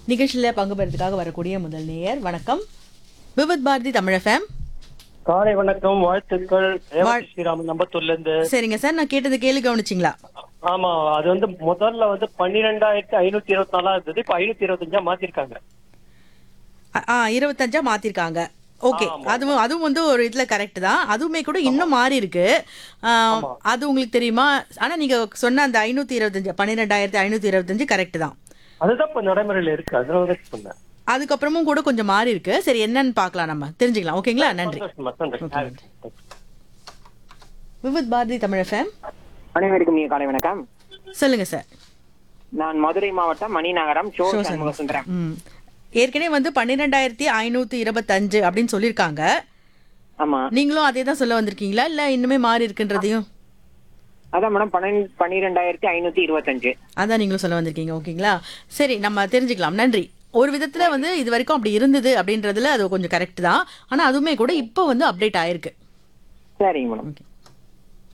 நிகழ்ச்சியில் பங்கு பெறதுக்காக வரக்கூடிய முதல் நேயர் வணக்கம் விபத் பாரதி தமிழ் எஃப்எம் காலை வணக்கம் வாழ்த்துக்கள் ரேவதி ஸ்ரீராமன் நம்பத்தூர்ல இருந்து சரிங்க சார் நான் கேட்டது கேள்வி கவனிச்சிங்களா ஆமா அது வந்து முதல்ல வந்து பன்னிரெண்டாயிரத்தி ஐநூத்தி இருபத்தி நாலா இருந்தது இப்ப ஐநூத்தி இருபத்தஞ்சா மாத்திருக்காங்க அ- ஆ இருபத்தஞ்சா மாத்திருக்காங்க ஓகே அதுவும் அதுவும் வந்து ஒரு இதுல கரெக்ட் தான் அதுவுமே கூட இன்னும் மாறி இருக்கு ஆ, அது உங்களுக்கு தெரியுமா ஆனா நீங்க சொன்ன அந்த ஐநூத்தி இருபத்தஞ்சு பன்னிரெண்டாயிரத்தி ஐநூத்தி இருபத்தஞ்சு கரெக்ட் தான் அதுதான் இப்ப நடைமுறையில இருக்கு அதனால தான் சொன்னேன் அதுக்கப்புறமும் கூட கொஞ்சம் மாறி இருக்கு சரி என்னன்னு பார்க்கலாம் நம்ம தெரிஞ்சுக்கலாம் ஓகேங்களா நன்றி சந்தோஷமா, சந்தோஷம். விபத் பாரதி தமிழ் எஃப்எம் அனைவருக்கும் நீங்க காலை வணக்கம் சொல்லுங்க சார் நான் மதுரை மாவட்டம் மணிநகரம் ஷோ சண்முக சுந்தரம் ம் ஏற்கனவே வந்து பன்னிரெண்டாயிரத்தி ஐநூத்தி இருபத்தஞ்சு அப்படின்னு சொல்லியிருக்காங்க ஆமா நீங்களும் அதே தான் சொல்ல வந்திருக்கீங்களா இல்ல இன்னுமே மாறி இருக்குன்றதையும் அதான் மேடம் பன்னெண்டு பன்னிரெண்டாயிரத்தி ஐநூத்தி இருபத்தஞ்சு அதான் நீங்களும் சொல்ல வந்திருக்கீங்க ஓகேங்களா சரி நம்ம தெரிஞ்சுக்கலாம் நன்றி ஒரு விதத்துல வந்து இது வரைக்கும் அப்படி இருந்தது அப்படின்றதுல அது கொஞ்சம் கரெக்ட் தான் ஆனா அதுவுமே கூட இப்போ வந்து அப்டேட் ஆயிருக்கு சரிங்க மேடம் ஓகே